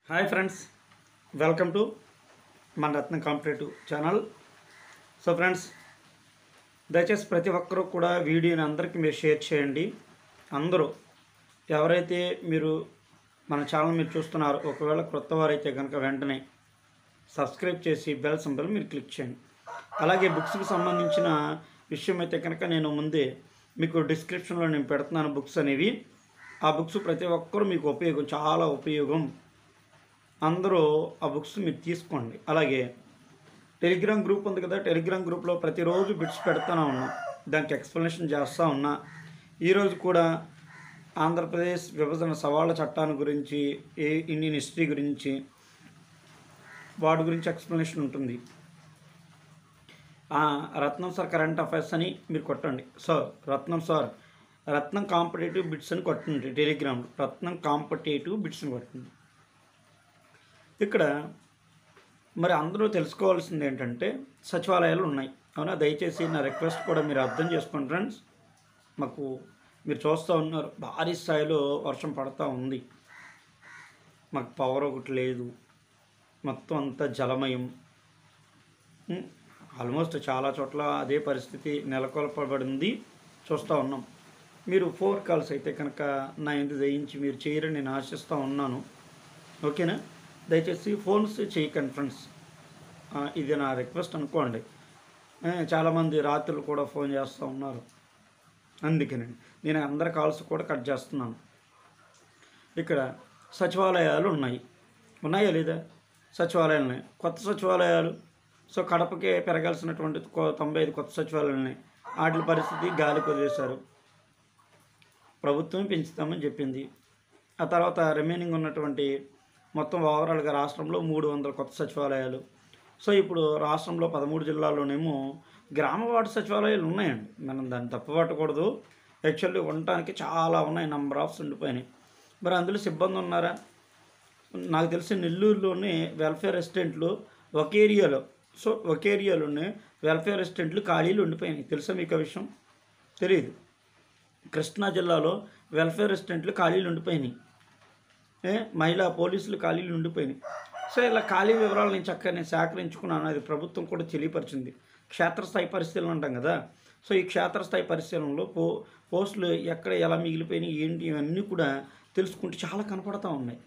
hi friends welcome to మన Ratna competitive channel so friends దయచేసి ప్రతి ఒక్కరూ కూడా వీడియోని అందరికీ మీరు షేర్ చేయండి అందరూ ఎవరైతే మీరు మన ఛానల్ మీరు చూస్తున్నారో ఒకవేళ క్రొత్త వారైతే కనుక వెంటనే సబ్స్క్రైబ్ చేసి బెల్ సింబల్ మీరు క్లిక్ చేయండి అలాగే బుక్స్కి సంబంధించిన విషయం అయితే కనుక నేను ముందే మీకు డిస్క్రిప్షన్లో నేను పెడుతున్నాను బుక్స్ అనేవి ఆ బుక్స్ ప్రతి ఒక్కరూ మీకు ఉపయోగం చాలా ఉపయోగం అందరూ ఆ బుక్స్ మీరు తీసుకోండి అలాగే టెలిగ్రామ్ గ్రూప్ ఉంది కదా టెలిగ్రామ్ గ్రూప్లో ప్రతిరోజు బిట్స్ పెడతానే ఉన్నా దానికి ఎక్స్ప్లెనేషన్ చేస్తూ ఉన్నా ఈరోజు కూడా ఆంధ్రప్రదేశ్ విభజన సవాళ్ళ చట్టాన్ని గురించి ఏ ఇండియన్ హిస్టరీ గురించి వాటి గురించి ఎక్స్ప్లెనేషన్ ఉంటుంది ఆ, రత్నం సార్ కరెంట్ అఫైర్స్ అని మీరు కొట్టండి sir Ratnam sir Ratnam competitive bits అని కొట్టండి టెలిగ్రామ్లో రత్నం కాంపిటేటివ్ బిట్స్ అని కొట్టండి ఇక్కడ మరి అందరూ తెలుసుకోవాల్సింది ఏంటంటే సచివాలయాలు ఉన్నాయి అవునా దయచేసి నా రిక్వెస్ట్ కూడా మీరు అర్థం చేసుకోండి ఫ్రెండ్స్ మాకు మీరు చూస్తూ ఉన్నారు భారీ స్థాయిలో వర్షం పడతా ఉంది మాకు పవర్ ఒకటి లేదు మొత్తం అంతా జలమయం ఉం, ఆల్మోస్ట్ చాలా చోట్ల అదే పరిస్థితి నెలకొల్పబడింది చూస్తూ ఉన్నాం మీరు ఫోర్ కాల్స్ అయితే కనుక నా ఇంటి దయించి మీరు చేయరని నేను ఆశిస్తూ ఉన్నాను ఓకేనా దయచేసి ఫోన్స్ చేయకండి ఫ్రెండ్స్ ఆ, ఇది నా రిక్వెస్ట్ అనుకోండి ఏ, చాలామంది రాత్రులు కూడా ఫోన్ చేస్తూ ఉన్నారు అందుకేనండి నేను అందరి కాల్స్ కూడా కట్ చేస్తున్నాను ఇక్కడ సచివాలయాలు ఉన్నాయి ఉన్నాయా లేదా సచివాలయాలు ఉన్నాయి కొత్త సచివాలయాలు సో కడపకే పెరగాల్సినటువంటి కొ- తొంభై ఐదు కొత్త సచివాలయాలు ఉన్నాయి వాటి పరిస్థితి గాలి కుదిరేశారు ప్రభుత్వం పెంచుతామని చెప్పింది ఆ తర్వాత రిమైనింగ్ ఉన్నటువంటి మొత్తం ఓవరాల్గా రాష్ట్రంలో మూడు వందల కొత్త సచివాలయాలు సో ఇప్పుడు రాష్ట్రంలో పదమూడు జిల్లాల్లోనేమో గ్రామ వార్డు సచివాలయాలు ఉన్నాయండి మనం దాన్ని తప్పుపట్టకూడదు యాక్చువల్లీ ఉండటానికి చాలా ఉన్నాయి నంబర్ ఆఫ్స్ ఉండిపోయినాయి మరి అందులో సిబ్బంది ఉన్నారా నాకు తెలిసి నెల్లూరులోనే వెల్ఫేర్ అసిస్టెంట్లు ఒక ఏరియాలో సో ఒక ఏరియాలోనే వెల్ఫేర్ అసిస్టెంట్లు ఖాళీలు ఉండిపోయినాయి తెలుసా మీకు ఆ విషయం తెలియదు కృష్ణా జిల్లాలో వెల్ఫేర్ అసిస్టెంట్లు ఖాళీలు ఉండిపోయినాయి ఏ మహిళా పోలీసులు ఖాళీలు ఉండిపోయినాయి సో ఇలా ఖాళీ వివరాలు నేను చక్కగా నేను సేకరించుకున్నాను అది ప్రభుత్వం కూడా తెలియపరిచింది క్షేత్రస్థాయి పరిశీలన అంటాం కదా సో ఈ క్షేత్రస్థాయి పరిశీలనలో పో పోస్టులు ఎక్కడ ఎలా మిగిలిపోయినాయి ఏంటి ఇవన్నీ కూడా తెలుసుకుంటే చాలా కనపడతా ఉన్నాయి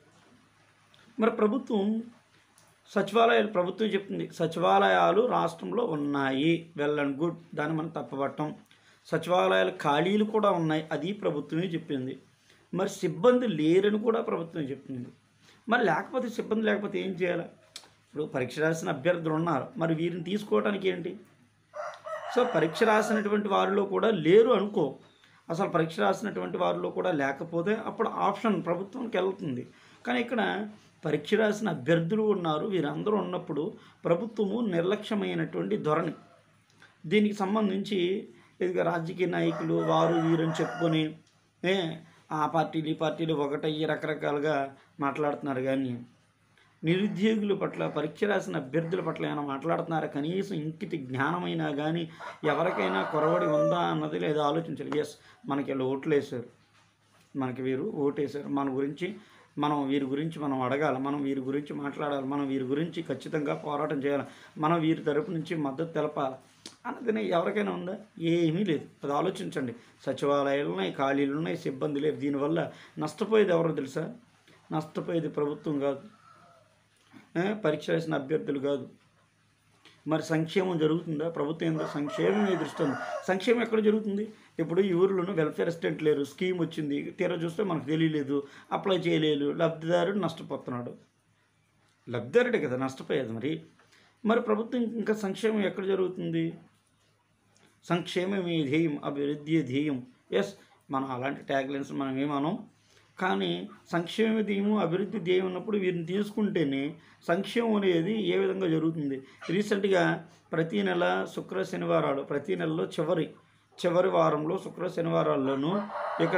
మరి ప్రభుత్వం సచివాలయాలు ప్రభుత్వం చెప్తుంది సచివాలయాలు రాష్ట్రంలో ఉన్నాయి వెల్ అండ్ గుడ్ దాన్ని మనం తప్పబట్టం సచివాలయాలు ఖాళీలు కూడా ఉన్నాయి అది ప్రభుత్వమే చెప్పింది మరి సిబ్బంది లేరని కూడా ప్రభుత్వం చెప్పింది మరి లేకపోతే సిబ్బంది లేకపోతే ఏం చేయాలి ఇప్పుడు పరీక్ష రాసిన అభ్యర్థులు ఉన్నారు మరి వీరిని తీసుకోవడానికి ఏంటి సో పరీక్ష రాసినటువంటి వారిలో కూడా లేరు అనుకో అసలు పరీక్ష రాసినటువంటి వారిలో కూడా లేకపోతే అప్పుడు ఆప్షన్ ప్రభుత్వంకి వెళ్తుంది కానీ ఇక్కడ పరీక్ష రాసిన అభ్యర్థులు ఉన్నారు వీరందరూ ఉన్నప్పుడు ప్రభుత్వము నిర్లక్ష్యమైనటువంటి ధోరణి దీనికి సంబంధించి ఇదిగో రాజకీయ నాయకులు వారు వీరని చెప్పుకొని ఏ ఆ పార్టీలు ఈ పార్టీలు ఒకటయ్యి రకరకాలుగా మాట్లాడుతున్నారు కానీ నిరుద్యోగుల పట్ల పరీక్ష రాసిన అభ్యర్థుల పట్ల ఏమైనా మాట్లాడుతున్నారా కనీసం ఇంకిటి జ్ఞానమైనా కానీ ఎవరికైనా కొరవడి ఉందా అన్నది లేదా ఆలోచించాలి ఎస్ మనకి వీళ్ళు ఓట్లు వేశారు మనకి వీరు ఓటేశారు మన గురించి మనం వీరి గురించి మనం అడగాలి మనం వీరి గురించి మాట్లాడాలి మనం వీరి గురించి ఖచ్చితంగా పోరాటం చేయాలి మనం వీరి తరపు నుంచి మద్దతు తెలపాలి అన్నది ఎవరికైనా ఉందా ఏమీ లేదు అది ఆలోచించండి సచివాలయాలు ఉన్నాయి ఖాళీలు ఉన్నాయి సిబ్బంది లేదు దీనివల్ల నష్టపోయేది ఎవరో తెలుసా నష్టపోయేది ప్రభుత్వం కాదు ఏ, పరీక్ష రాసిన అభ్యర్థులు కాదు మరి సంక్షేమం జరుగుతుందా ప్రభుత్వం ఏందో సంక్షేమం ఎదురుస్తుంది సంక్షేమం ఎక్కడ జరుగుతుంది ఇప్పుడు ఈ ఊర్లోనూ వెల్ఫేర్ అసిస్టెంట్ లేరు స్కీమ్ వచ్చింది తీరా చూస్తే మనకు తెలియలేదు అప్లై చేయలేదు లబ్ధిదారుడు నష్టపోతున్నాడు లబ్ధిదారుడే కదా నష్టపోయేది మరి మరి ప్రభుత్వం ఇంకా సంక్షేమం ఎక్కడ జరుగుతుంది సంక్షేమమే ధ్యేయం అభివృద్ధి ధ్యేయం ఎస్ మనం అలాంటి ట్యాగ్లైన్స్ మనం ఏమనం కానీ సంక్షేమ ధ్యేయం అభివృద్ధి ధ్యేయం ఉన్నప్పుడు వీరిని తీసుకుంటేనే సంక్షేమం అనేది ఏ విధంగా జరుగుతుంది రీసెంట్గా ప్రతి నెల శుక్ర శనివారాలు ప్రతి నెలలో చివరి చివరి వారంలో శుక్ర శనివారాల్లోనూ ఇక్కడ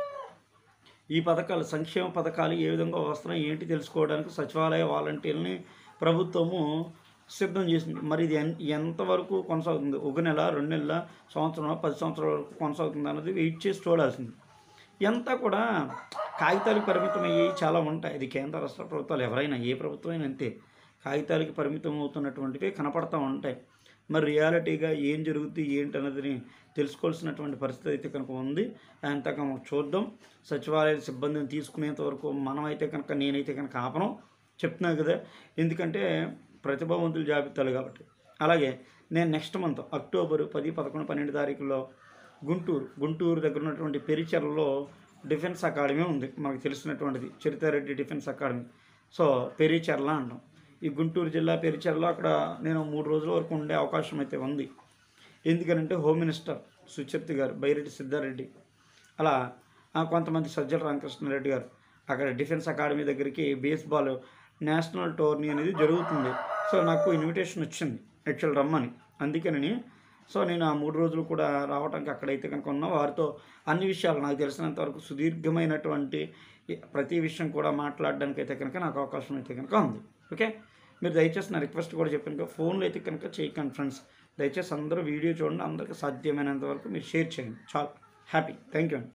ఈ పథకాలు సంక్షేమ పథకాలు ఏ విధంగా వస్తున్నాయి ఏంటి తెలుసుకోవడానికి సచివాలయ వాలంటీర్ని ప్రభుత్వము సిద్ధం చేసింది మరి ఇది ఎన్ ఎంతవరకు కొనసాగుతుంది ఒక నెల రెండు నెలల సంవత్సరం పది సంవత్సరాల వరకు కొనసాగుతుంది అన్నది వెయిట్ చేసి చూడాల్సింది ఎంత కూడా కాగితాలకు పరిమితం అయ్యేవి చాలా ఉంటాయి ఇది కేంద్ర రాష్ట్ర ప్రభుత్వాలు ఎవరైనా ఏ ప్రభుత్వం అయినా అంతే కాగితాలకి పరిమితం అవుతున్నటువంటివి కనపడతా ఉంటాయి మరి రియాలిటీగా ఏం జరుగుతుంది ఏంటి అన్నది తెలుసుకోవాల్సినటువంటి పరిస్థితి అయితే కనుక ఉంది అంత చూద్దాం సచివాలయ సిబ్బందిని తీసుకునేంత వరకు మనమైతే కనుక నేనైతే కనుక ఆపను చెప్తున్నాను కదా ఎందుకంటే ప్రతిభావంతుల జాబితాలు కాబట్టి అలాగే నేను నెక్స్ట్ మంత్ అక్టోబర్ పది పదకొండు పన్నెండు తారీఖులో గుంటూరు గుంటూరు దగ్గర ఉన్నటువంటి పెరిచెర్లలో డిఫెన్స్ అకాడమీ ఉంది మనకు తెలిసినటువంటిది Charitha Reddy defence academy so Pericherla అంటాం ఈ గుంటూరు జిల్లా పెరిచెర్లో అక్కడ నేను మూడు రోజుల వరకు ఉండే అవకాశం అయితే ఉంది ఎందుకనంటే హోమ్ మినిస్టర్ సుచరిత గారు బైరెడ్డి సిద్ధారెడ్డి అలా ఆ, కొంతమంది సజ్జల రామకృష్ణారెడ్డి గారు అక్కడ డిఫెన్స్ అకాడమీ దగ్గరికి బేస్బాల్ నేషనల్ టోర్నీ అనేది జరుగుతుంది సో నాకు ఇన్విటేషన్ వచ్చింది యాక్చువల్ రమ్మని అందుకని సో నేను ఆ మూడు రోజులు కూడా రావడానికి అక్కడైతే కనుక ఉన్నా వారితో అన్ని విషయాలు నాకు తెలిసినంత వరకు సుదీర్ఘమైనటువంటి ఈ ప్రతి విషయం కూడా మాట్లాడడానికి అయితే కనుక నాకు అవకాశం అయితే కనుక ఉంది ఓకే మీరు దయచేసి నా రిక్వెస్ట్ కూడా చెప్పాను కదా ఫోన్లో అయితే కనుక చేయకండి ఫ్రెండ్స్ దయచేసి అందరూ వీడియో చూడండి అందరికీ సాధ్యమైనంత వరకు మీరు షేర్ చేయండి చాలు హ్యాపీ థ్యాంక్ యూ అండి